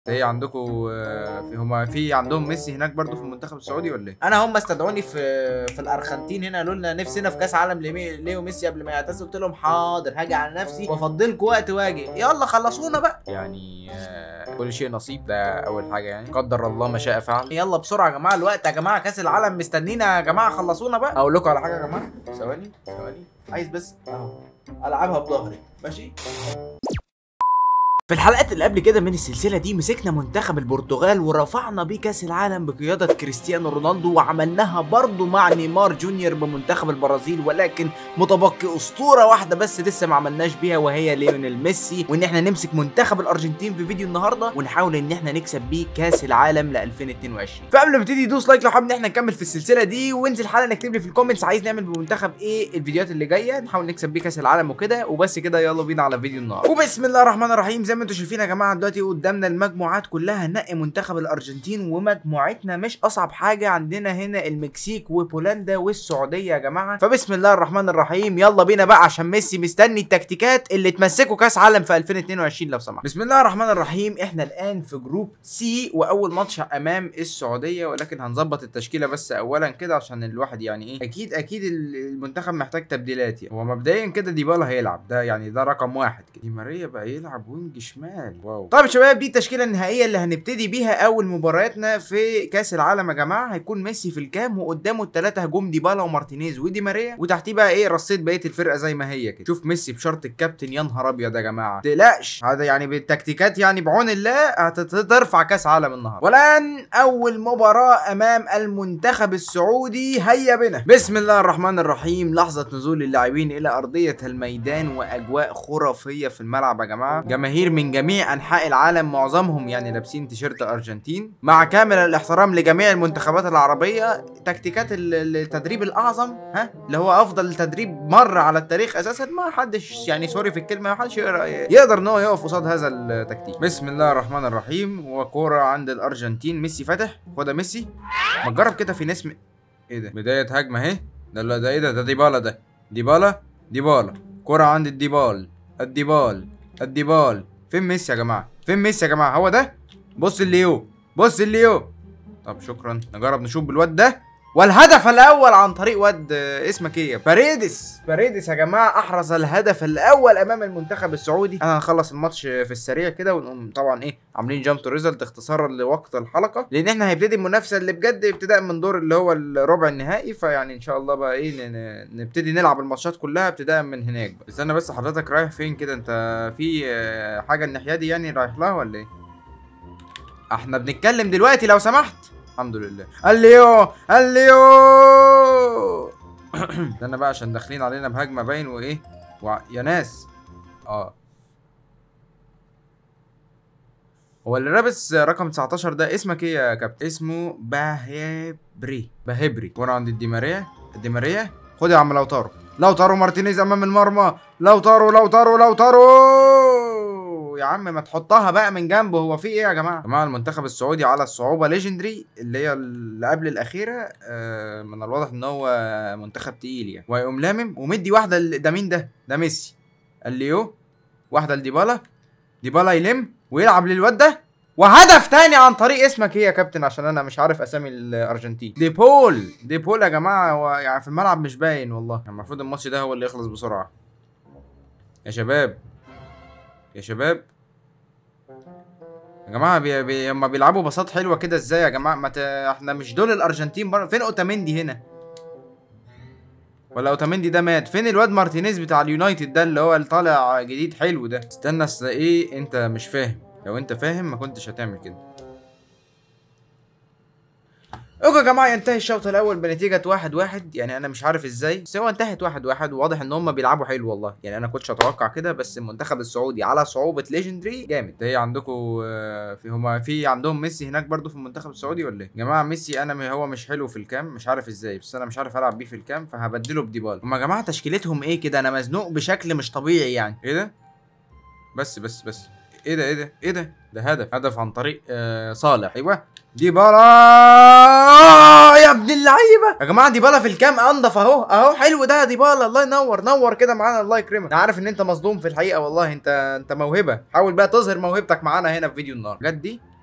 ايه عندكم في هما في عندهم ميسي هناك برضو في المنتخب السعودي ولا ايه؟ انا هم استدعوني في في الارجنتين هنا قالوا لنا نفسنا في كاس عالم لمي- ليو ميسي قبل ما يعتزل قلت لهم حاضر هاجي على نفسي وافضلكم وقت واجي يلا خلصونا بقى يعني آه، كل شيء نصيب ده اول حاجه يعني قدر الله ما شاء فعل يلا بسرعه يا جماعه الوقت يا جماعه كاس العالم مستنينا يا جماعه خلصونا بقى اقول لكم على حاجه يا جماعه ثواني ثواني عايز بس اهو العبها بظهري ماشي في الحلقات اللي قبل كده من السلسله دي مسكنا منتخب البرتغال ورفعنا بيه كاس العالم بقياده كريستيانو رونالدو وعملناها برضه مع نيمار جونيور بمنتخب البرازيل ولكن متبقي اسطوره واحده بس لسه ما عملناش بيها وهي ليونيل ميسي وان احنا نمسك منتخب الارجنتين في فيديو النهارده ونحاول ان احنا نكسب بيه كاس العالم ل 2022 فقبل ما نبتدي دوس لايك لو حابب ان احنا نكمل في السلسله دي وانزل حالا اكتب لي في الكومنتس عايز نعمل بمنتخب ايه الفيديوهات اللي جايه نحاول نكسب بيه كاس العالم وكده وبس كده يلا بينا على فيديو النهارده وبسم الله الرحمن الرحيم زي ما انتم شايفين يا جماعه دلوقتي قدامنا المجموعات كلها نقي منتخب الارجنتين ومجموعتنا مش اصعب حاجه عندنا هنا المكسيك وبولندا والسعوديه يا جماعه فبسم الله الرحمن الرحيم يلا بينا بقى عشان ميسي مستني التكتيكات اللي تمسكوا كاس عالم في 2022 لو سمحت بسم الله الرحمن الرحيم احنا الان في جروب سي واول ماتش امام السعوديه ولكن هنظبط التشكيله بس اولا كده عشان الواحد يعني ايه اكيد اكيد المنتخب محتاج تبديلات يعني هو مبدئيا كده ديبالا هيلعب ده يعني ده رقم واحد كده دي ماريا بقى يلعب وينج شمال واو طيب يا شباب دي التشكيله النهائيه اللي هنبتدي بيها اول مبارياتنا في كاس العالم يا جماعه هيكون ميسي في الكام وقدامه الثلاثه هجوم ديبالا ومارتينيز ودي ماريا وتحتيه بقى ايه رصيت بقيه الفرقه زي ما هي كده شوف ميسي بشرط الكابتن يا نهار ابيض يا جماعه تقلقش هذا يعني بالتكتيكات يعني بعون الله هترفع كاس عالم النهارده والان اول مباراه امام المنتخب السعودي هيا بنا بسم الله الرحمن الرحيم لحظه نزول اللاعبين الى ارضيه الميدان واجواء خرافيه في الملعب يا جماعه جماهير من جميع انحاء العالم معظمهم يعني لابسين تيشيرت ارجنتين مع كامل الاحترام لجميع المنتخبات العربيه تكتيكات ال- التدريب الاعظم ها اللي هو افضل تدريب مر على التاريخ اساسا ما حدش يعني سوري في الكلمه ما حدش يقدر- يقدر ان هو يقف قصاد هذا التكتيك بسم الله الرحمن الرحيم وكوره عند الارجنتين ميسي فتح خدها ميسي ما تجرب كده في ناس م... ايه ده بدايه هجمه اهي ده لا ده ايه ده ده ديبالا ده ديبالا ديبالا كرة عند الديبال الديبال الديبال فين ميسي يا جماعه فين ميسي يا جماعه هو ده بص الليو بص الليو طب شكرا نجرب نشوف بالواد ده والهدف الاول عن طريق واد آه، اسمك ايه باريدس باريدس يا جماعه احرز الهدف الاول امام المنتخب السعودي انا هنخلص الماتش في السريع كده ونقوم طبعا ايه عاملين جامب تو ريزلت اختصارا لوقت الحلقه لان احنا هيبتدي المنافسه اللي بجد ابتداء من دور اللي هو الربع النهائي فيعني ان شاء الله بقى ايه ن- ن- نبتدي نلعب الماتشات كلها ابتداء من هناك بقى. استنى بس حضرتك رايح فين كده انت في آه، حاجه الناحيه دي يعني رايح لها ولا ايه احنا بنتكلم دلوقتي لو سمحت الحمد لله الليو الليو استنى بقى عشان داخلين علينا بهجمه باين وايه وع... يا ناس اه هو اللي لابس رقم 19 ده اسمك ايه يا كابتن اسمه باهبري باهبري كرة عند الدي ماريا الدي ماريا خد يا عم لوتارو لوتارو مارتينيز امام المرمى لوتارو لوتارو لوتارو يا عم ما تحطها بقى من جنبه هو في ايه يا جماعه يا جماعه المنتخب السعودي على الصعوبه ليجندري اللي هي اللي قبل الاخيره آه من الواضح ان هو منتخب تقيل يعني ويقوم لامم ومدي واحده ل- ده مين ده ده ميسي الليو واحده لديبالا ديبالا يلم ويلعب للواد ده وهدف تاني عن طريق اسمك ايه يا كابتن عشان انا مش عارف اسامي الارجنتين ديبول ديبول يا جماعه هو يعني في الملعب مش باين والله يعني المفروض الماتش ده هو اللي يخلص بسرعه يا شباب يا شباب يا جماعه بي بي هما بيلعبوا باصات حلوه كده ازاي يا جماعه ما ت... احنا مش دول الارجنتين بره فين اوتاميندي هنا ولا اوتاميندي ده مات فين الواد مارتينيز بتاع اليونايتد ده اللي هو اللي طالع جديد حلو ده استنى اصل ايه انت مش فاهم لو انت فاهم ما كنتش هتعمل كده اوكي يا جماعه ينتهي الشوط الاول بنتيجه واحد واحد يعني انا مش عارف ازاي بس هو انتهت واحد واحد وواضح ان هم بيلعبوا حلو والله يعني انا كنتش اتوقع كده بس المنتخب السعودي على صعوبه ليجندري جامد ده عندكم في هما في عندهم ميسي هناك برضو في المنتخب السعودي ولا ايه يا جماعه ميسي انا م- هو مش حلو في الكام مش عارف ازاي بس انا مش عارف العب بيه في الكام فهبدله بديبالا هما يا جماعه تشكيلتهم ايه كده انا مزنوق بشكل مش طبيعي يعني ايه ده بس بس بس ايه ده ايه ده ايه ده ده هدف هدف عن طريق آه صالح ايوه ديبالا يا ابن اللعيبه يا جماعه ديبالا في الكام انضف اهو اهو حلو ده يا ديبالا الله ينور نور كده معانا الله يكرمك انا عارف ان انت مصدوم في الحقيقه والله انت انت موهبه حاول بقى تظهر موهبتك معانا هنا في فيديو النهارده جد دي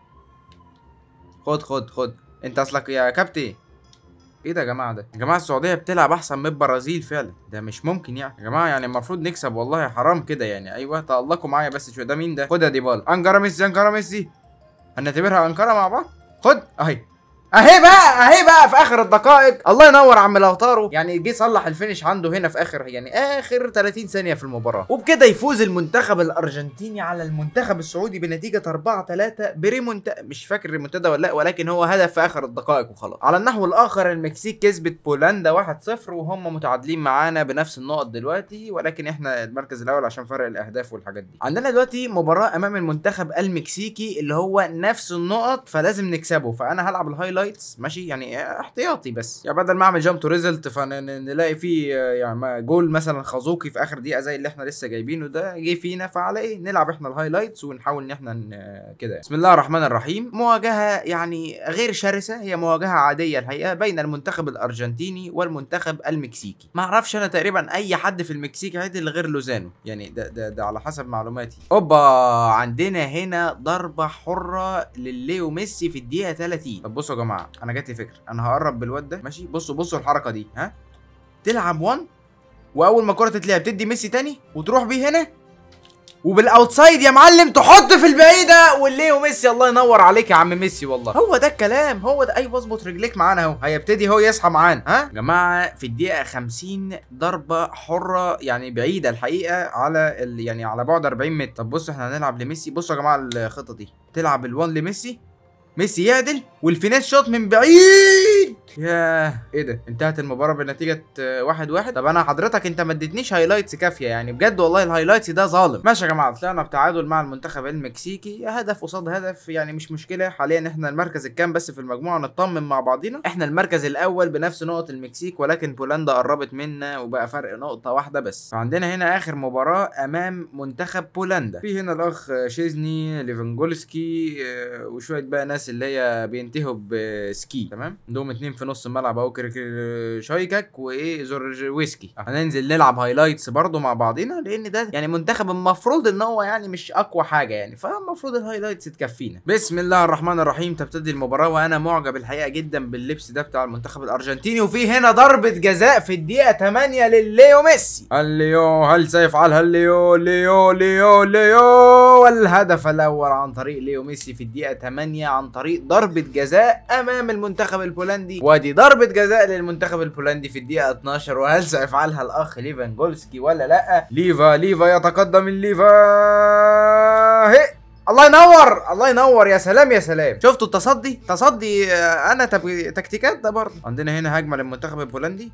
خد خد خد انت اصلك يا كابتن ايه ده يا جماعه ده يا جماعه السعوديه بتلعب احسن من البرازيل فعلا ده مش ممكن يعني يا جماعه يعني المفروض نكسب والله حرام كده يعني ايوه تألقوا معايا بس شويه ده مين ده خد يا ديبالا انكره ميسي انكره ميسي هنعتبرها انكره مع بعض خد اهي اهي بقى اهي بقى في اخر الدقائق الله ينور عم لوتارو يعني جه صلح الفينش عنده هنا في اخر يعني اخر 30 ثانيه في المباراه وبكده يفوز المنتخب الارجنتيني على المنتخب السعودي بنتيجه 4 3 بريمونتا مش فاكر ريمونتادا ولا لا ولكن هو هدف في اخر الدقائق وخلاص على النحو الاخر المكسيك كسبت بولندا 1-0 وهم متعادلين معانا بنفس النقط دلوقتي ولكن احنا المركز الاول عشان فرق الاهداف والحاجات دي عندنا دلوقتي مباراه امام المنتخب المكسيكي اللي هو نفس النقط فلازم نكسبه فانا هلعب الهايلايتس ماشي يعني احتياطي بس يعني بدل ما اعمل جامب تو ريزلت فنلاقي فيه يعني جول مثلا خازوقي في اخر دقيقه زي اللي احنا لسه جايبينه ده جه فينا فعلى ايه نلعب احنا الهايلايتس ونحاول ان احنا ن- كده بسم الله الرحمن الرحيم مواجهه يعني غير شرسه هي مواجهه عاديه الحقيقه بين المنتخب الارجنتيني والمنتخب المكسيكي ما اعرفش انا تقريبا اي حد في المكسيك عدل غير لوزانو يعني ده ده, ده على حسب معلوماتي اوبا عندنا هنا ضربه حره لليو ميسي في الدقيقه 30 طب بصوا يا جماعه انا جات لي فكره انا هقرب بالواد ده ماشي بصوا بصوا الحركه دي ها تلعب 1 واول ما الكره تتلعب تدي ميسي تاني وتروح بيه هنا وبالاوتسايد يا معلم تحط في البعيده والليو ميسي الله ينور عليك يا عم ميسي والله هو ده الكلام هو ده ايوه اظبط رجليك معانا اهو هيبتدي هو يصحى معانا ها يا جماعه في الدقيقه 50 ضربه حره يعني بعيده الحقيقه على ال... يعني على بعد 40 متر طب بصوا احنا هنلعب لميسي بصوا يا جماعه الخطه دي تلعب الوان لميسي ميسي يعدل والفينيش شوت من بعيد ياه ايه ده انتهت المباراه بنتيجه آه، واحد واحد طب انا حضرتك انت ما اديتنيش هايلايتس كافيه يعني بجد والله الهايلايتس ده ظالم ماشي يا جماعه طلعنا بتعادل مع المنتخب المكسيكي هدف قصاد هدف يعني مش مشكله حاليا احنا المركز الكام بس في المجموعه نطمن مع بعضينا احنا المركز الاول بنفس نقط المكسيك ولكن بولندا قربت منا وبقى فرق نقطه واحده بس فعندنا هنا اخر مباراه امام منتخب بولندا في هنا الاخ شيزني ليفنجولسكي آه، وشويه بقى ناس اللي هي بينتهوا بسكي تمام عندهم اتنين في نص الملعب اهو كريك شايكك وايه زورجويسكي هننزل نلعب هايلايتس برضو مع بعضينا لان ده يعني منتخب المفروض ان هو يعني مش اقوى حاجه يعني فالمفروض الهايلايتس تكفينا بسم الله الرحمن الرحيم تبتدي المباراه وانا معجب الحقيقه جدا باللبس ده بتاع المنتخب الارجنتيني وفي هنا ضربه جزاء في الدقيقه 8 لليو ميسي الليو هل سيفعلها الليو ليو ليو ليو والهدف الاول عن طريق ليو ميسي في الدقيقه 8 عن طريق ضربه جزاء امام المنتخب البولندي وادي ضربه جزاء للمنتخب البولندي في الدقيقه 12 وهل سيفعلها الاخ ليفانجولسكي ولا لا ليفا ليفا يتقدم الليفا هي الله ينور الله ينور يا سلام يا سلام شفتوا التصدي تصدي آه، انا تب... تكتيكات ده برضه عندنا هنا هجمه للمنتخب البولندي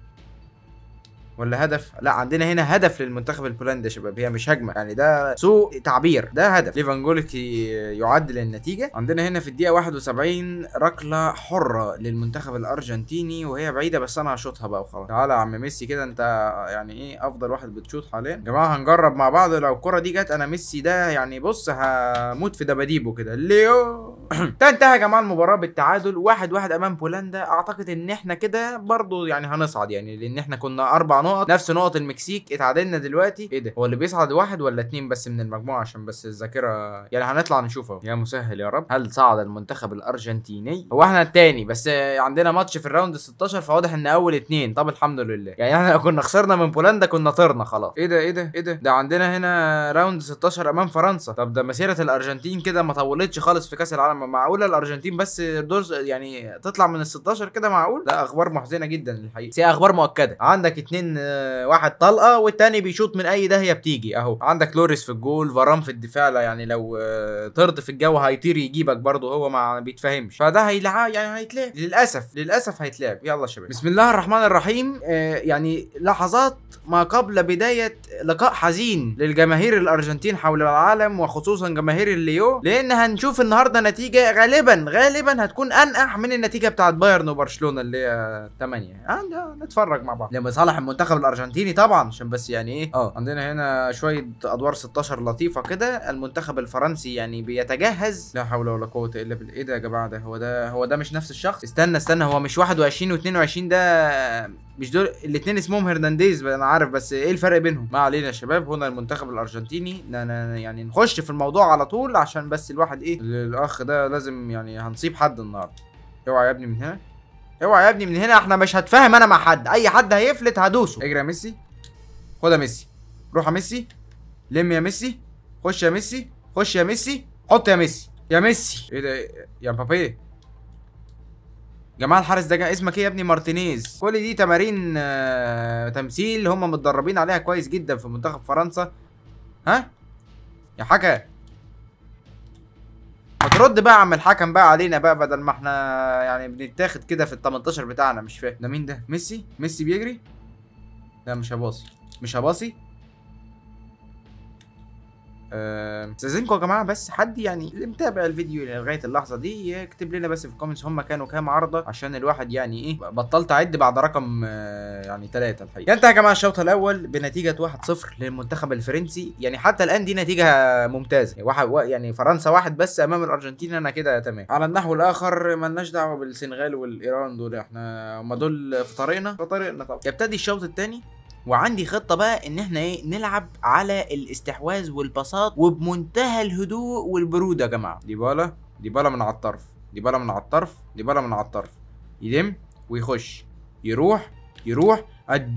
ولا هدف لا عندنا هنا هدف للمنتخب البولندي يا شباب هي مش هجمه يعني ده سوء تعبير ده هدف ليفانجولكي يعدل النتيجه عندنا هنا في الدقيقه 71 ركله حره للمنتخب الارجنتيني وهي بعيده بس انا هشوطها بقى وخلاص تعالى يا عم ميسي كده انت يعني ايه افضل واحد بتشوط حاليا يا جماعه هنجرب مع بعض لو الكره دي جت انا ميسي ده يعني بص هموت في دباديبه كده ليو تنتهي يا جماعه المباراه بالتعادل واحد واحد امام بولندا اعتقد ان احنا كده برضو يعني هنصعد يعني لان احنا كنا اربع نقط نفس نقط المكسيك اتعادلنا دلوقتي ايه ده هو اللي بيصعد واحد ولا اتنين بس من المجموعه عشان بس الذاكره يعني هنطلع نشوفه يا مسهل يا رب هل صعد المنتخب الارجنتيني هو احنا التاني بس آه، عندنا ماتش في الراوند 16 فواضح ان اول اتنين طب الحمد لله يعني احنا لو كنا خسرنا من بولندا كنا طرنا خلاص ايه ده ايه ده ايه ده ده عندنا هنا راوند 16 امام فرنسا طب ده مسيره الارجنتين كده ما طولتش خالص في كاس العالم معقوله الارجنتين بس دور يعني تطلع من ال 16 كده معقول لا اخبار محزنه جدا الحقيقه بس هي اخبار مؤكده عندك اتنين آه، واحد طلقه والتاني بيشوط من اي داهيه بتيجي اهو عندك لوريس في الجول فاران في الدفاع لا يعني لو آه، طرد في الجو هيطير يجيبك برضه هو ما بيتفهمش فده هيلعب يعني هيتلعب للاسف للاسف هيتلعب يلا يا شباب بسم الله الرحمن الرحيم آه يعني لحظات ما قبل بدايه لقاء حزين للجماهير الارجنتين حول العالم وخصوصا جماهير الليو لان هنشوف النهارده نتيجه غالبا غالبا هتكون انقح من النتيجه بتاعت بايرن وبرشلونه اللي هي 8 آه نتفرج مع بعض لما صالح المنتخب المنتخب الارجنتيني طبعا عشان بس يعني ايه اه عندنا هنا شويه ادوار 16 لطيفه كده المنتخب الفرنسي يعني بيتجهز لا حول ولا قوه الا بالله ايه ده يا جماعه ده هو ده هو ده مش نفس الشخص استنى استنى هو مش 21 و22 ده مش دول الاثنين اسمهم هرنانديز انا عارف بس ايه الفرق بينهم ما علينا يا شباب هنا المنتخب الارجنتيني ن- ن- يعني نخش في الموضوع على طول عشان بس الواحد ايه الاخ ده لازم يعني هنصيب حد النهارده اوعى يا ابني من هنا اوعى يا ابني من هنا احنا مش هتفاهم انا مع حد اي حد هيفلت هدوسه اجري يا ميسي خد يا ميسي روح يا ميسي لم يا ميسي خش يا ميسي خش يا ميسي حط يا ميسي يا ميسي ايه ده يا مبابي جماعة الحارس ده جا- اسمك ايه يا ابني مارتينيز كل دي تمارين آه، تمثيل هم متدربين عليها كويس جدا في منتخب فرنسا ها يا حكا ما ترد بقى يا عم الحكم بقى علينا بقى بدل ما احنا يعني بنتاخد كده في ال 18 بتاعنا مش فاهم ده مين ده ميسي ميسي بيجري لا مش هباصي مش هباصي آه، استاذنكم يا جماعه بس حد يعني اللي متابع الفيديو لغايه اللحظه دي يكتب لنا بس في الكومنتس هم كانوا كام عرضه عشان الواحد يعني ايه بطلت اعد بعد رقم آه، يعني ثلاثه الحقيقه انتهى يا جماعه الشوط الاول بنتيجه 1-0 للمنتخب الفرنسي يعني حتى الان دي نتيجه ممتازه واحد وا- يعني فرنسا واحد بس امام الارجنتين انا كده تمام على النحو الاخر ملناش دعوه بالسنغال والايران دول احنا هم دول في طريقنا في طريقنا طبعا يبتدي الشوط الثاني وعندي خطه بقى ان احنا ايه نلعب على الاستحواذ والباصات وبمنتهى الهدوء والبروده يا جماعه ديبالا ديبالا من على الطرف ديبالا من على الطرف ديبالا من على الطرف يلم ويخش يروح يروح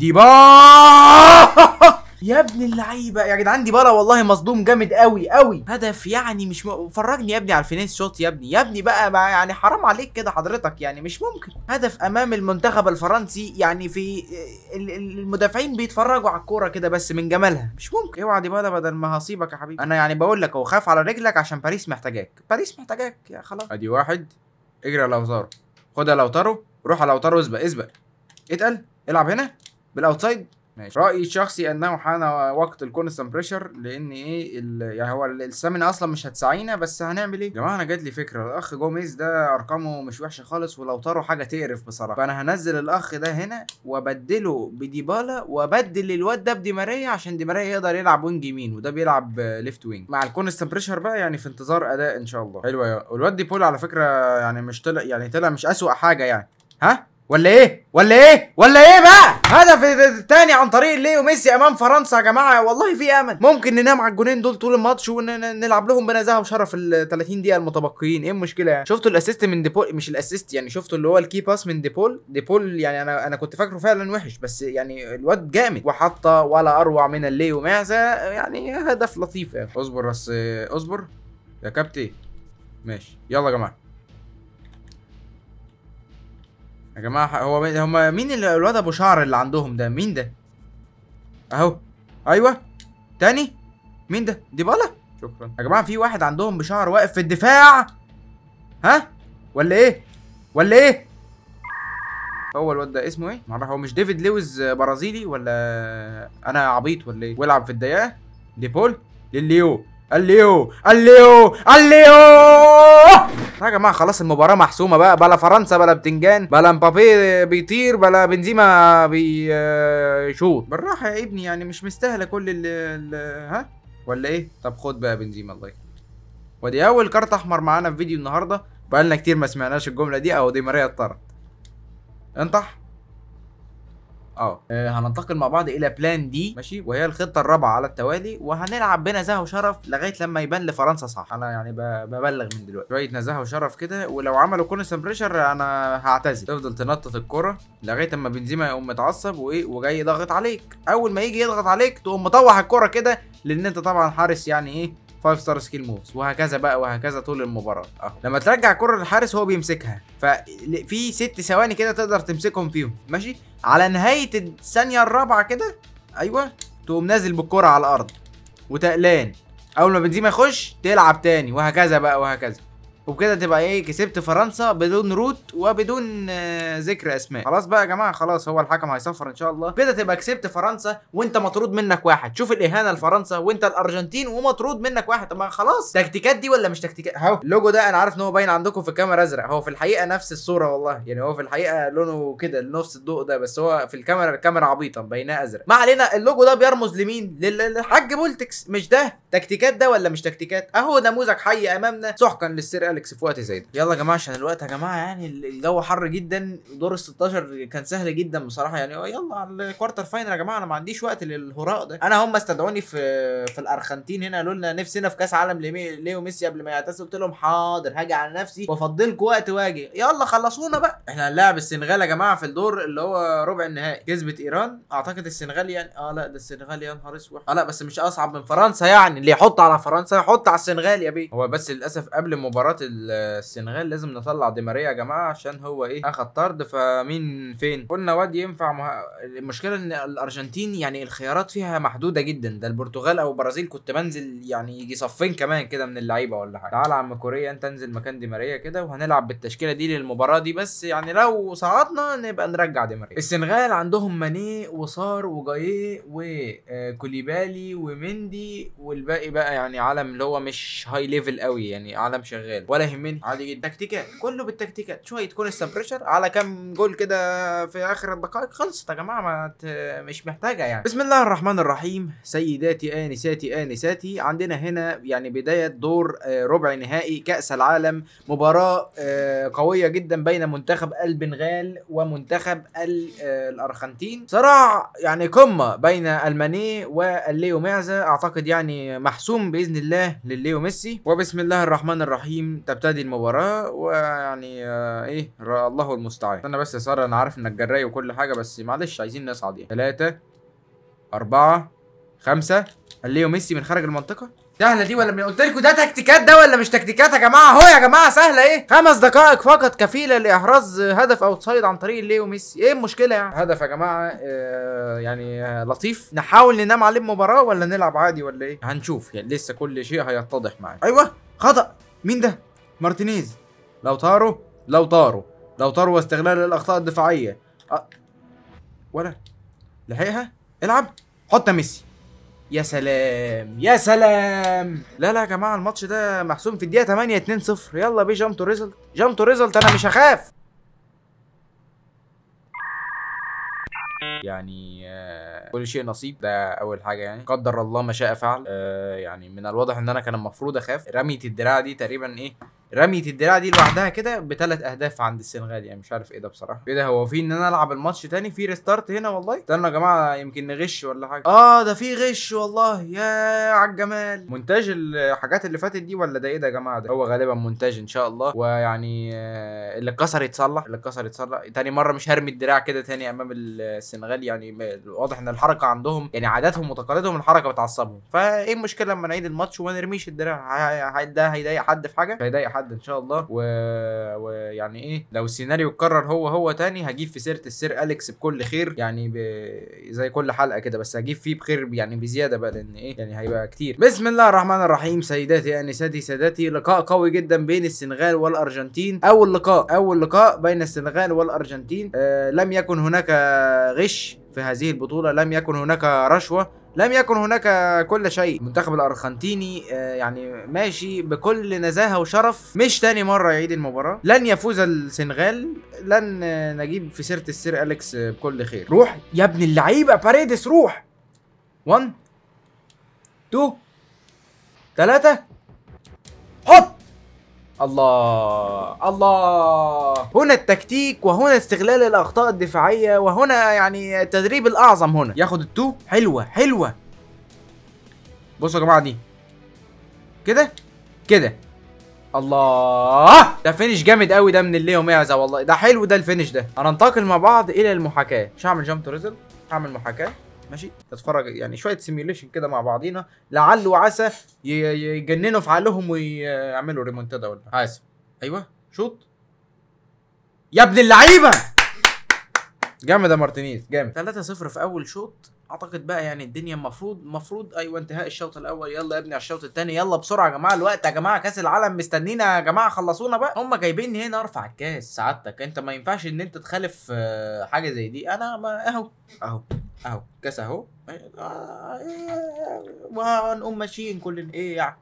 الديبالا يا ابن اللعيبه يا جدعان ديبالا والله مصدوم جامد قوي قوي هدف يعني مش م... فرجني يا ابني على الفينيس شوت يا ابني يا ابني بقى, بقى يعني حرام عليك كده حضرتك يعني مش ممكن هدف امام المنتخب الفرنسي يعني في ال- ال- المدافعين بيتفرجوا على الكوره كده بس من جمالها مش ممكن اوعى ديبالا بدل ما هصيبك يا حبيبي انا يعني بقول لك اهو خاف على رجلك عشان باريس محتاجاك باريس محتاجاك يا خلاص ادي واحد اجري على لوتارو خد يا لوتارو روح على لوتارو اسبق اسبق اتقل العب هنا بالاوتسايد ماشي رايي الشخصي انه حان وقت الكونستنت بريشر لان ايه ال- يعني هو ال- السامنه اصلا مش هتساعينا بس هنعمل ايه يا جماعه انا جات لي فكره الاخ جوميز ده ارقامه مش وحشه خالص ولو طاروا حاجه تقرف بصراحه فانا هنزل الاخ ده هنا وابدله بديبالا وابدل الواد ده بدي ماريا عشان دي ماريا يقدر يلعب وينج يمين وده بيلعب ليفت وينج مع الكونستنت بريشر بقى يعني في انتظار اداء ان شاء الله حلو يا والواد دي بول على فكره يعني مش طلع يعني طلع مش اسوأ حاجه يعني ها ولا ايه ولا ايه ولا ايه بقى هدف الثاني عن طريق ليو ميسي امام فرنسا يا جماعه والله في امل ممكن ننام على الجونين دول طول الماتش ونلعب لهم بنزاهه وشرف ال 30 دقيقه المتبقيين ايه المشكله يعني شفتوا الاسيست من ديبول مش الاسيست يعني شفتوا اللي هو الكي باس من ديبول ديبول يعني انا انا كنت فاكره فعلا وحش بس يعني الواد جامد وحط ولا اروع من الليو معزه يعني هدف لطيف يعني اصبر بس اصبر يا كابتن ماشي يلا يا جماعه يا جماعه هو مين- هما مين اللي- الواد ابو شعر اللي عندهم ده مين ده اهو ايوه تاني مين ده ديبالا شكرا يا جماعه في واحد عندهم بشعر واقف في الدفاع ها ولا ايه ولا ايه هو الواد ده اسمه ايه معرفش هو مش ديفيد لويز برازيلي ولا انا عبيط ولا ايه ويلعب في الدقيقه ديبول لليو الليو الليو الليو يا جماعه خلاص المباراه محسومه بقى بلا فرنسا بلا بتنجان بلا مبابي بيطير بلا بنزيما بيشوط بالراحه يا ابني يعني مش مستاهله كل ال ال- ها ولا ايه طب خد بقى بنزيما الله يخليك ودي اول كارت احمر معانا في فيديو النهارده بقالنا كتير ما سمعناش الجمله دي او دي ماريا اتطرد انطح اه آه، هننتقل مع بعض الى بلان دي ماشي وهي الخطه الرابعه على التوالي وهنلعب بنزاهه وشرف لغايه لما يبان لفرنسا صح انا يعني ب- ببلغ من دلوقتي شويه نزاهه وشرف كده ولو عملوا كونستنت بريشر انا هعتذر تفضل تنطط الكره لغايه اما بنزيما يقوم متعصب وايه وجاي يضغط عليك اول ما يجي يضغط عليك تقوم مطوح الكره كده لان انت طبعا حارس يعني ايه 5 ستار سكيل موفز وهكذا بقى وهكذا طول المباراه اه لما ترجع الكره للحارس هو بيمسكها ففي ست ثواني كده تقدر تمسكهم فيهم ماشي على نهايه الثانيه الرابعه كده ايوه تقوم نازل بالكره على الارض وتقلان اول ما بنزيما يخش تلعب تاني وهكذا بقى وهكذا وبكده تبقى ايه كسبت فرنسا بدون روت وبدون آه، ذكر اسماء خلاص بقى يا جماعه خلاص هو الحكم هيصفر ان شاء الله كده تبقى كسبت فرنسا وانت مطرود منك واحد شوف الاهانه لفرنسا وانت الارجنتين ومطرود منك واحد طب ما خلاص تكتيكات دي ولا مش تكتيكات اهو اللوجو ده انا عارف ان هو باين عندكم في الكاميرا ازرق هو في الحقيقه نفس الصوره والله يعني هو في الحقيقه لونه كده نفس الضوء ده بس هو في الكاميرا الكاميرا عبيطه مبيناه ازرق ما علينا اللوجو ده بيرمز لمين لل- للحاج بولتكس مش ده تكتيكات ده ولا مش تكتيكات اهو نموذج حي امامنا سحقا للسير اليكس في وقت زي ده يلا يا جماعه عشان الوقت يا جماعه يعني الجو حر جدا دور ال 16 كان سهل جدا بصراحه يعني يلا على الكوارتر فاينل يا جماعه انا ما عنديش وقت للهراء ده انا هم استدعوني في في الارجنتين هنا قالوا لنا نفسنا في كاس عالم لمي- ليو ميسي قبل ما يعتزل قلت لهم حاضر هاجي على نفسي وافضلكم وقت واجي يلا خلصونا بقى احنا هنلاعب السنغال يا جماعه في الدور اللي هو ربع النهائي كسبت ايران اعتقد السنغال يعني اه لا ده السنغال يا نهار اسود اه لا بس مش اصعب من فرنسا يعني اللي يحط على فرنسا يحط على السنغال يا بيه هو بس للاسف قبل مباراه ال- السنغال لازم نطلع دي ماريا يا جماعه عشان هو ايه اخد طرد فمين فين قلنا واد ينفع مه... المشكله ان الارجنتين يعني الخيارات فيها محدوده جدا ده البرتغال او البرازيل كنت بنزل يعني يجي صفين كمان كده من اللعيبه ولا حاجه تعالى يا عم كوريا انت انزل مكان دي ماريا كده وهنلعب بالتشكيله دي للمباراه دي بس يعني لو صعدنا نبقى نرجع دي ماريا السنغال عندهم ماني وصار وجايه وكوليبالي ومندي والباقي بقى يعني عالم اللي هو مش هاي ليفل قوي يعني عالم شغال ولا يهمني عادي جدا تكتيكات كله بالتكتيكات شويه كونستان بريشر على كام جول كده في اخر الدقائق خلصت يا جماعه ما ت... مش محتاجه يعني بسم الله الرحمن الرحيم سيداتي انساتي انساتي عندنا هنا يعني بدايه دور آه، ربع نهائي كاس العالم مباراه آه، قويه جدا بين منتخب البنغال ومنتخب ال- آه، الارجنتين صراع يعني قمه بين الماني والليو معزه اعتقد يعني محسوم باذن الله لليو ميسي وبسم الله الرحمن الرحيم تبتدي المباراه ويعني آه، ايه ر- الله المستعان انا بس يا ساره انا عارف انك جراي وكل حاجه بس معلش عايزين نصعد يعني ثلاثة أربعة خمسة الليو ميسي من خارج المنطقة سهلة دي ولا من قلت لكم ده تكتيكات ده ولا مش تكتيكات يا جماعة اهو يا جماعة سهلة ايه خمس دقائق فقط كفيلة لإحراز هدف اوتسايد عن طريق الليو ميسي ايه المشكلة يعني هدف يا جماعة آه يعني آه لطيف نحاول ننام عليه المباراة ولا نلعب عادي ولا ايه هنشوف يعني لسه كل شيء هيتضح معانا ايوه خطأ مين ده مارتينيز لو طاروا لو طاروا لو طاروا واستغلال الاخطاء الدفاعية أه. ولا لحقها العب حط ميسي يا سلام يا سلام لا لا يا جماعه الماتش ده محسوم في الدقيقه 8 2 0 يلا بيه جامب تو ريزلت جامب تو ريزلت انا مش هخاف يعني آه، كل شيء نصيب ده اول حاجه يعني قدر الله ما شاء فعل آه، يعني من الواضح ان انا كان المفروض اخاف رميه الدراع دي تقريبا ايه رميه الدراع دي لوحدها كده بثلاث اهداف عند السنغال يعني مش عارف ايه ده بصراحه ايه ده هو في ان انا العب الماتش تاني في ريستارت هنا والله استنوا يا جماعه يمكن نغش ولا حاجه اه ده في غش والله يا عالجمال مونتاج الحاجات اللي فاتت دي ولا ده ايه ده يا جماعه ده هو غالبا مونتاج ان شاء الله ويعني آه، اللي اتكسر يتصلح اللي اتكسر يتصلح تاني مره مش هرمي الدراع كده تاني امام السنغال يعني م- واضح ان الحركه عندهم يعني عاداتهم وتقاليدهم الحركه بتعصبهم فايه المشكله لما نعيد الماتش وما نرميش الدراع ه- ه- ده هيضايق حد في حاجه مش هيضايق حد ان شاء الله و... ويعني ايه لو السيناريو اتكرر هو هو تاني هجيب في سيره السير اليكس بكل خير يعني ب... زي كل حلقه كده بس هجيب فيه بخير يعني بزياده بقى لان ايه يعني هيبقى كتير بسم الله الرحمن الرحيم سيداتي انساتي سادتي لقاء قوي جدا بين السنغال والارجنتين اول لقاء اول لقاء بين السنغال والارجنتين آه لم يكن هناك غش في هذه البطوله لم يكن هناك رشوه لم يكن هناك كل شيء المنتخب الارجنتيني آه، يعني ماشي بكل نزاهه وشرف مش تاني مره يعيد المباراه لن يفوز السنغال لن آه، نجيب في سيره السير اليكس آه، بكل خير روح يا ابن اللعيبه باريدس روح 1 2 3 حط الله الله هنا التكتيك وهنا استغلال الاخطاء الدفاعيه وهنا يعني التدريب الاعظم هنا ياخد التو حلوه حلوه بصوا يا جماعه دي كده كده الله ده فينش جامد قوي ده من الليو معزه والله ده حلو ده الفينش ده هننتقل مع بعض الى المحاكاه مش هعمل جامب تو ريزلت هعمل محاكاه ماشي نتفرج يعني شويه سيميوليشن كده مع بعضينا لعل وعسى ي- ي- يجننوا في عقلهم ويعملوا ريمونتادا ولا حاسب ايوه شوط يا ابن اللعيبه جامد يا مارتينيز جامد 3-0 في اول شوط اعتقد بقى يعني الدنيا المفروض المفروض ايوه انتهاء الشوط الاول يلا يا ابني على الشوط الثاني يلا بسرعه يا جماعه الوقت يا جماعه كاس العالم مستنينا يا جماعه خلصونا بقى هم جايبيني هنا ارفع الكاس سعادتك انت ما ينفعش ان انت تخالف آه، حاجه زي دي انا ما اهو اهو اهو كاس اهو آه، وهنقوم ماشيين كلنا ايه يعني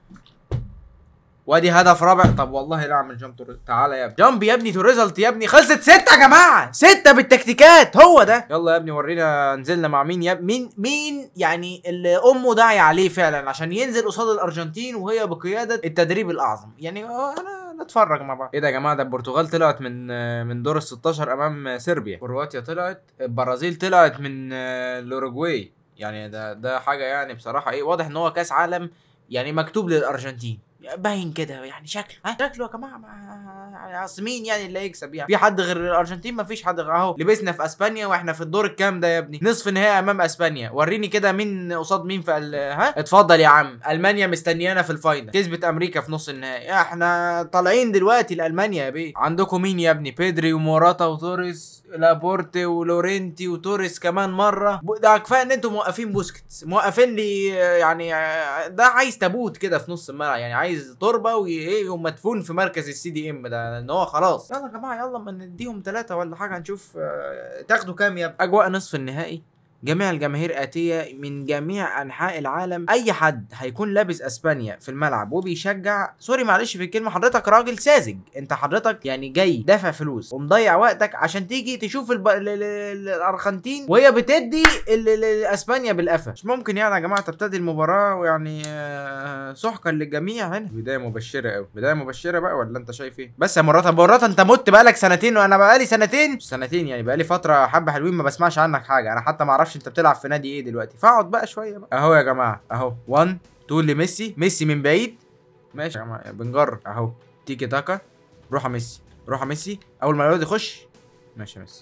وادي هدف رابع طب والله لا اعمل جامب تو تعالى يا ابني جامب يا ابني تو ريزلت يا ابني خلصت ستة يا جماعة ستة بالتكتيكات هو ده يلا يا ابني ورينا نزلنا مع مين يا اب- مين مين يعني اللي امه داعية عليه فعلا عشان ينزل قصاد الارجنتين وهي بقيادة التدريب الاعظم يعني آه، انا نتفرج مع بعض ايه ده يا جماعة ده البرتغال طلعت من آه، من دور ال 16 امام صربيا كرواتيا طلعت البرازيل طلعت من آه، الاوروجواي يعني ده ده حاجة يعني بصراحة ايه واضح ان هو كاس عالم يعني مكتوب للارجنتين باين كده يعني شكله ها شكله يا جماعه ما- يعني اصل مين يعني اللي هيكسب يعني في حد غير الارجنتين ما فيش حد غير اهو لبسنا في اسبانيا واحنا في الدور الكام ده يا ابني نصف نهائي امام اسبانيا وريني كده مين قصاد مين في ال- ها اتفضل يا عم المانيا مستنيانا في الفاينل كسبت امريكا في نص النهائي احنا طالعين دلوقتي لالمانيا يا بيه عندكم مين يا ابني بيدري وموراتا وتوريس لابورتي ولورينتي وتوريس كمان مره ب- ده كفايه ان انتم موقفين بوسكيتس موقفين لي آه، يعني آه، ده عايز تابوت كده في نص الملعب يعني عايز تربه وايه ومدفون في مركز السي دي ام ده ان هو خلاص يلا يا جماعه يلا ما نديهم ثلاثه ولا حاجه نشوف آه، تاخدوا كام يا ابني اجواء نصف النهائي جميع الجماهير آتية من جميع أنحاء العالم أي حد هيكون لابس أسبانيا في الملعب وبيشجع سوري معلش في الكلمة حضرتك راجل ساذج أنت حضرتك يعني جاي دافع فلوس ومضيع وقتك عشان تيجي تشوف الب... ال... ال... ال... الأرجنتين وهي بتدي ال... ال... ال- أسبانيا بالقفا مش ممكن يعني يا جماعة تبتدي المباراة ويعني آه، سحقا للجميع هنا بداية مبشرة قوي بداية مبشرة بقى ولا أنت شايف إيه بس يا مراتا مراتا أنت مت بقالك سنتين وأنا بقالي سنتين مش سنتين يعني بقالي فترة حبة حلوين ما بسمعش عنك حاجة أنا حتى ما أعرفش أنت بتلعب في نادي إيه دلوقتي فاقعد بقى شوية بقى أهو يا جماعة أهو 1 2 لميسي ميسي من بعيد ماشي يا جماعة بنجرب أهو تيكي تاكا روح يا ميسي روح يا ميسي أول ما الواد يخش ماشي يا ميسي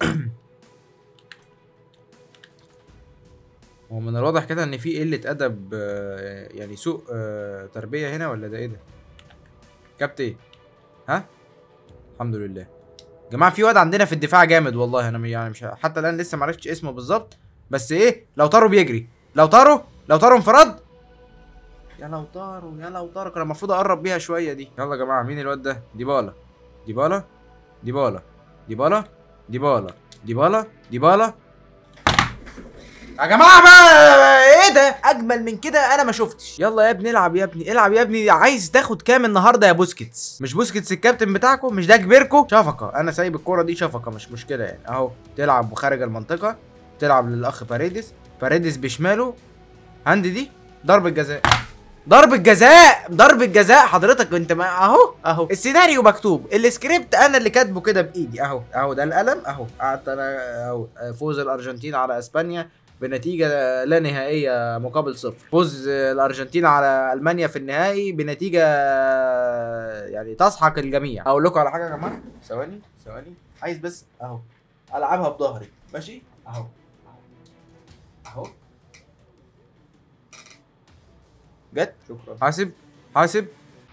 هو من الواضح كده ان في قله ادب آه، يعني سوء آه، تربيه هنا ولا ده ايه ده كابتن ها الحمد لله يا جماعه في واد عندنا في الدفاع جامد والله انا م- يعني مش ه- حتى الان لسه معرفتش اسمه بالظبط بس ايه لو طاروا بيجري لو طاروا لو طاروا انفراد يا لو طاروا يا لو طاروا كان المفروض اقرب بيها شويه دي يلا يا جماعه مين الواد ده ديبالا ديبالا ديبالا ديبالا ديبالا ديبالا ديبالا يا جماعه بقى ايه ده اجمل من كده انا ما شفتش يلا يا ابني العب يا ابني العب يا ابني عايز تاخد كام النهارده يا بوسكيتس مش بوسكيتس الكابتن بتاعكم مش ده كبيركم شفقه انا سايب الكوره دي شفقه مش مشكله يعني اهو تلعب خارج المنطقه تلعب للاخ باريدس باريدس بشماله هاند دي ضربه جزاء ضربة جزاء ضربة جزاء حضرتك انت ما اهو اهو السيناريو مكتوب السكريبت انا اللي كاتبه كده بايدي اهو اهو ده القلم اهو قعدت انا اهو فوز الارجنتين على اسبانيا بنتيجة لا نهائية مقابل صفر فوز الأرجنتين على ألمانيا في النهائي بنتيجة يعني تسحق الجميع أقول لكم على حاجة يا جماعة ثواني ثواني عايز بس أهو ألعبها بظهري ماشي أهو أهو جت شكرا حاسب حاسب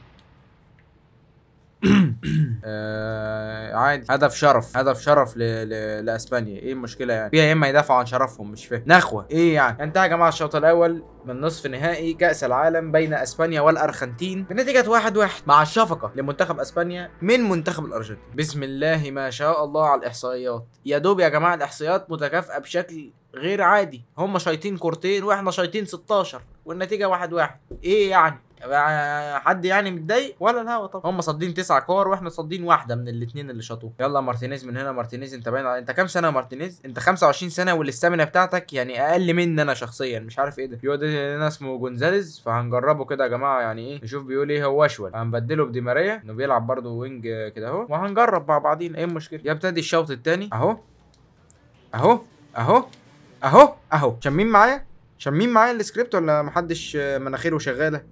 آه عادي هدف شرف هدف شرف ل... ل... لاسبانيا ايه المشكله يعني فيها يا اما يدافعوا عن شرفهم مش فاهم نخوه ايه يعني انتهى يا جماعه الشوط الاول من نصف نهائي كاس العالم بين اسبانيا والارجنتين بنتيجه واحد واحد مع الشفقه لمنتخب اسبانيا من منتخب الارجنتين بسم الله ما شاء الله على الاحصائيات يا دوب يا جماعه الاحصائيات متكافئه بشكل غير عادي هم شايطين كورتين واحنا شايطين 16 والنتيجه واحد واحد ايه يعني حد يعني متضايق ولا الهوا طبعا هم صادين تسع كور واحنا صادين واحده من الاثنين اللي شاطوه يلا مارتينيز من هنا مارتينيز انت باين على- انت كام سنه يا مارتينيز انت 25 سنه والاستامينا بتاعتك يعني اقل مني انا شخصيا مش عارف ايه ده في واد هنا اسمه جونزاليز فهنجربه كده يا جماعه يعني ايه نشوف بيقول ايه هو اشول هنبدله بدي ماريا انه بيلعب برضه وينج كده اهو وهنجرب مع بعضين ايه المشكله يبتدي الشوط الثاني اهو اهو اهو اهو اهو شمين معايا شمين معايا السكريبت ولا محدش آه، مناخيره شغاله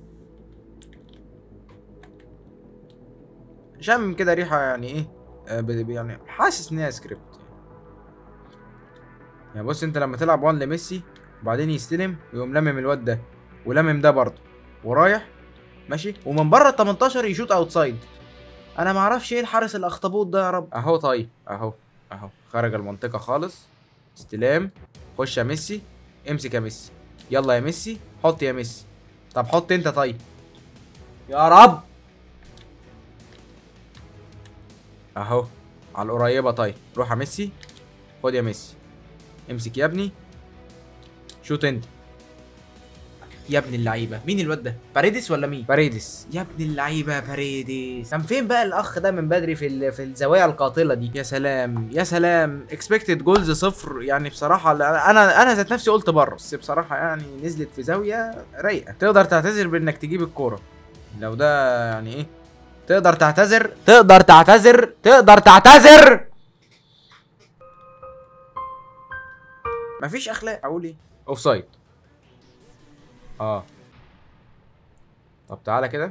شم كده ريحه يعني ايه آه، ب- ب- يعني حاسس ان هي سكريبت يعني بص انت لما تلعب وان لميسي وبعدين يستلم ويقوم لمم الواد ده ولمم ده برضه ورايح ماشي ومن بره ال 18 يشوط اوتسايد انا ما اعرفش ايه الحارس الاخطبوط ده يا رب اهو طيب اهو اهو خرج المنطقه خالص استلام خش يا ميسي امسك يا ميسي يلا يا ميسي حط يا ميسي طب حط انت طيب يا رب اهو على القريبه طيب روح يا ميسي خد يا ميسي امسك يا ابني شوت انت يا ابن اللعيبه مين الواد ده باريدس ولا مين باريدس يا ابن اللعيبه باريدس كان فين بقى الاخ ده من بدري في ال- في الزوايا القاتله دي يا سلام يا سلام اكسبكتد جولز صفر يعني بصراحه لا- انا انا ذات نفسي قلت بره بس بصراحه يعني نزلت في زاويه رايقه تقدر تعتذر بانك تجيب الكوره لو ده يعني ايه تقدر تعتذر تقدر تعتذر تقدر تعتذر مفيش اخلاق اقول ايه اوف سايد اه طب تعالى كده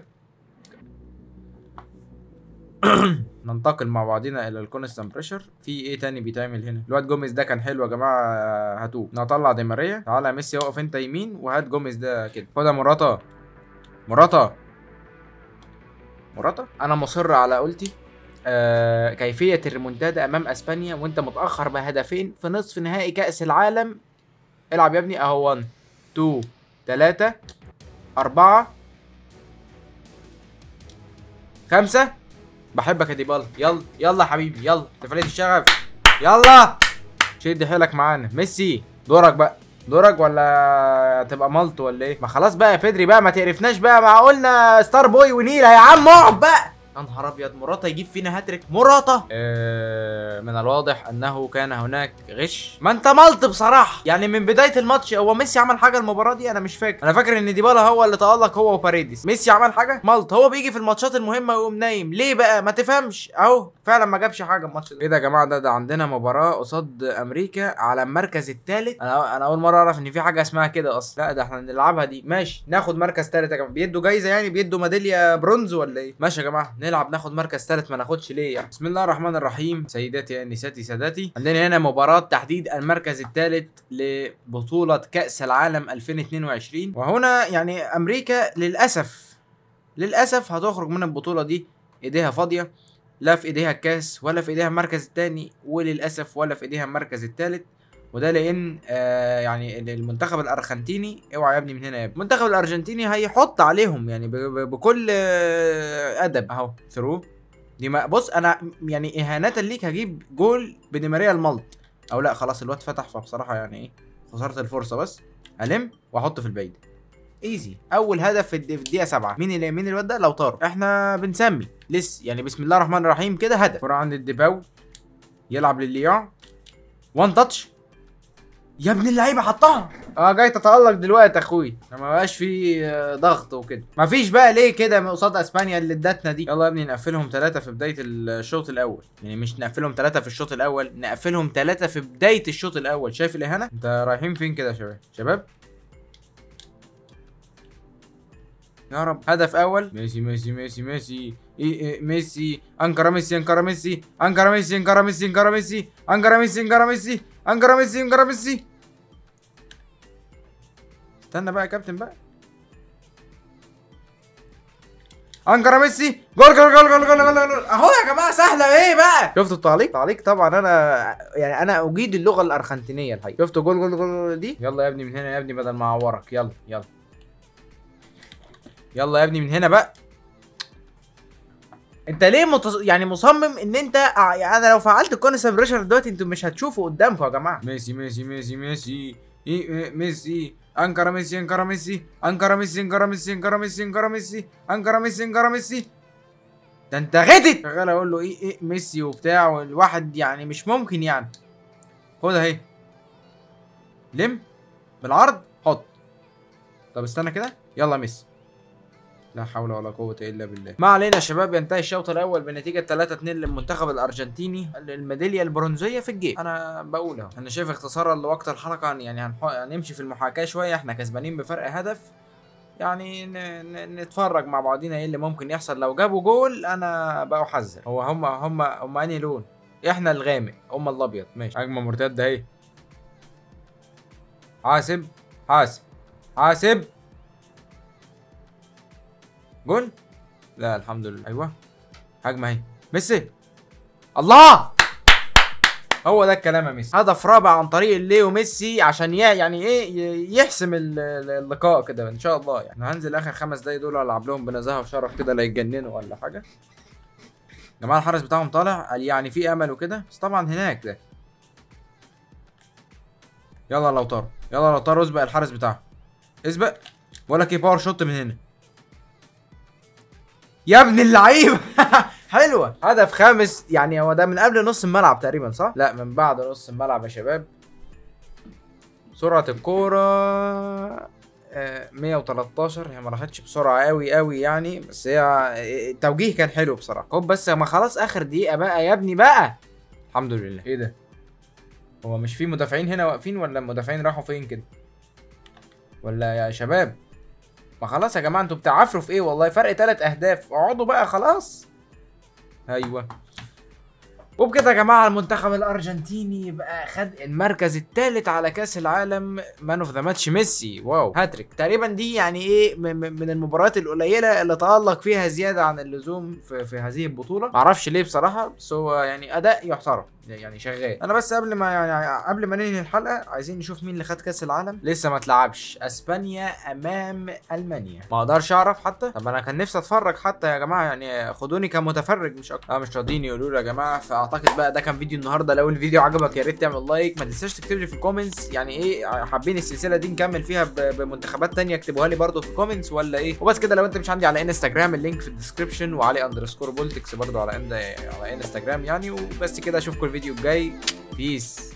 ننتقل مع بعضنا الى الكونستانت بريشر في ايه تاني بيتعمل هنا الواد جوميز ده كان حلو يا جماعه هاتوه نطلع دي ماريا تعالى يا ميسي اقف انت يمين وهات جوميز ده كده خد يا مراتا مراتا مراتا انا مصر على قولتي آه كيفيه الريمونتادا امام اسبانيا وانت متاخر بهدفين في نصف نهائي كاس العالم العب يا ابني اهو 1 2 3 4 خمسة بحبك يا ديبالا يلا يلا يا حبيبي يلا تفريد الشغف يلا شد حيلك معانا ميسي دورك بقى دورك ولا تبقى مالط ولا ايه ما خلاص بقى يا بيدري بقى ما تقرفناش بقى ما قلنا ستار بوي ونيلا يا عم اقعد بقى يا نهار ابيض مراتا يجيب فينا هاتريك مراتا آه من الواضح انه كان هناك غش ما انت ملط بصراحه يعني من بدايه الماتش هو ميسي عمل حاجه المباراه دي انا مش فاكر انا فاكر ان ديبالا هو اللي تالق هو وباريديس ميسي عمل حاجه ملط هو بيجي في الماتشات المهمه ويقوم نايم ليه بقى ما تفهمش اهو فعلا ما جابش حاجه الماتش ده ايه ده يا جماعه ده ده عندنا مباراه قصاد امريكا على المركز الثالث انا انا اول مره اعرف ان في حاجه اسمها كده اصلا لا ده احنا نلعبها دي ماشي ناخد مركز ثالث يا جماعه بيدوا جايزه يعني بيدوا ميداليه برونز ولا ايه ماشي يا جماعه نلعب ناخد مركز ثالث ما ناخدش ليه يعني بسم الله الرحمن الرحيم سيداتي انساتي ساداتي عندنا هنا مباراه تحديد المركز الثالث لبطوله كاس العالم 2022 وهنا يعني امريكا للاسف للاسف هتخرج من البطوله دي ايديها فاضيه لا في ايديها الكاس ولا في ايديها المركز الثاني وللاسف ولا في ايديها المركز الثالث وده لان آه يعني المنتخب الارجنتيني اوعى يا ابني من هنا يا ابني المنتخب الارجنتيني هيحط عليهم يعني ب- ب- بكل آه ادب اهو ثرو دي ما بص انا يعني اهانه ليك هجيب جول بديماريا الملط او لا خلاص الواد فتح فبصراحه يعني ايه خسرت الفرصه بس الم واحط في البعيد ايزي اول هدف في الد- في الدقيقه 7 مين اللي مين الواد ده لو طار احنا بنسمي لسه يعني بسم الله الرحمن الرحيم كده هدف كره عند الديباو يلعب للياع وان تاتش يا ابن اللعيبه حطها اه جاي تتالق دلوقتي يا اخوي ما بقاش في آه، ضغط وكده ما فيش بقى ليه كده من قصاد اسبانيا اللي ادتنا دي يلا يا ابني نقفلهم ثلاثه في بدايه الشوط الاول يعني مش نقفلهم ثلاثه في الشوط الاول نقفلهم ثلاثه في بدايه الشوط الاول شايف الاهانه انت رايحين فين كده يا شباب شباب يا رب هدف اول ميسي ميسي ميسي ميسي إيه إيه ميسي انكر ميسي انكر ميسي انكر ميسي انكر ميسي انكر ميسي انكر ميسي انكر ميسي انكر ميسي انكر ميسي استنى بقى يا كابتن بقى انكر ميسي جول جول جول جول جول جول جول اهو يا جماعه سهله ايه بقى شفتوا التعليق تعليق طبعا انا يعني انا اجيد اللغه الارجنتينيه الحقيقه شفتوا جول جول جول جول دي يلا يا ابني من هنا يا ابني بدل ما اعورك يلا يلا يلا يا ابني من هنا بقى انت ليه متص... يعني مصمم ان انت ع- يعني انا لو فعلت الكونسبت بريشر دلوقتي انتوا مش هتشوفوا قدامكم يا جماعه ميسي ميسي ميسي ميسي إيه إيه ميسي انكر ميسي انكر ميسي انكر ميسي انكر ميسي انكر ميسي انكر ميسي انكر ميسي انكر ميسي ده انت غتت شغال اقول له ايه ايه ميسي وبتاع والواحد يعني مش ممكن يعني خد اهي لم بالعرض حط طب استنى كده يلا ميسي لا حول ولا قوة إلا بالله. ما علينا يا شباب ينتهي الشوط الأول بنتيجة 3-2 للمنتخب الأرجنتيني الميدالية البرونزية في الجيم. أنا بقول أهو. أنا شايف اختصارا لوقت الحلقة يعني هنح... هنمشي في المحاكاة شوية إحنا كسبانين بفرق هدف. يعني ن... ن... نتفرج مع بعضينا إيه اللي ممكن يحصل لو جابوا جول أنا بحذر. هو هم هم هم أنهي لون؟ إحنا الغامق هم الأبيض ماشي. هجمة مرتدة أهي. حاسب حاسب حاسب جول لا الحمد لله ايوه هجمه اهي ميسي الله هو ده الكلام يا ميسي هدف رابع عن طريق ليو ميسي عشان ي- يعني ايه ي- يحسم ال- ال- اللقاء كده ان شاء الله يعني هنزل اخر خمس دقايق دول العب لهم بنزاهه وشرف كده لا يتجننوا ولا حاجه جماعه الحارس بتاعهم طالع قال يعني في امل وكده بس طبعا هناك ده يلا لو طار يلا لو طار اسبق الحارس بتاعه اسبق ولا كي باور شوت من هنا يا ابن اللعيبه حلوه هدف خامس يعني هو ده من قبل نص الملعب تقريبا صح لا من بعد نص الملعب يا شباب سرعه الكوره آه، 113 هي ما راحتش بسرعه قوي قوي يعني بس هي آه، التوجيه كان حلو بصراحه خد بس ما خلاص اخر دقيقه بقى يا ابني بقى الحمد لله ايه ده هو مش في مدافعين هنا واقفين ولا المدافعين راحوا فين كده ولا يا شباب ما خلاص يا جماعه انتوا بتعافروا في ايه والله فرق ثلاث اهداف اقعدوا بقى خلاص ايوه وبكده يا جماعه المنتخب الارجنتيني يبقى خد المركز الثالث على كاس العالم مان اوف ذا ماتش ميسي واو هاتريك تقريبا دي يعني ايه م- م- من المباريات القليله اللي تالق فيها زياده عن اللزوم في, في هذه البطوله معرفش ليه بصراحه بس هو يعني اداء يحترم يعني شغال انا بس قبل ما يعني قبل ما ننهي الحلقه عايزين نشوف مين اللي خد كاس العالم لسه ما اتلعبش اسبانيا امام المانيا ما اقدرش اعرف حتى طب انا كان نفسي اتفرج حتى يا جماعه يعني خدوني كمتفرج مش اكتر اه مش راضيين يقولوا لي يا جماعه فاعتقد بقى ده كان فيديو النهارده لو الفيديو عجبك يا ريت تعمل لايك ما تنساش تكتب لي في الكومنتس يعني ايه حابين السلسله دي نكمل فيها ب- بمنتخبات تانية اكتبوها لي برضو في الكومنتس ولا ايه وبس كده لو انت مش عندي على انستجرام اللينك في الديسكربشن وعلي اندرسكور بولتكس برضو على إند- على انستجرام يعني وبس كده اشوفكم الفيديو الجاي بيس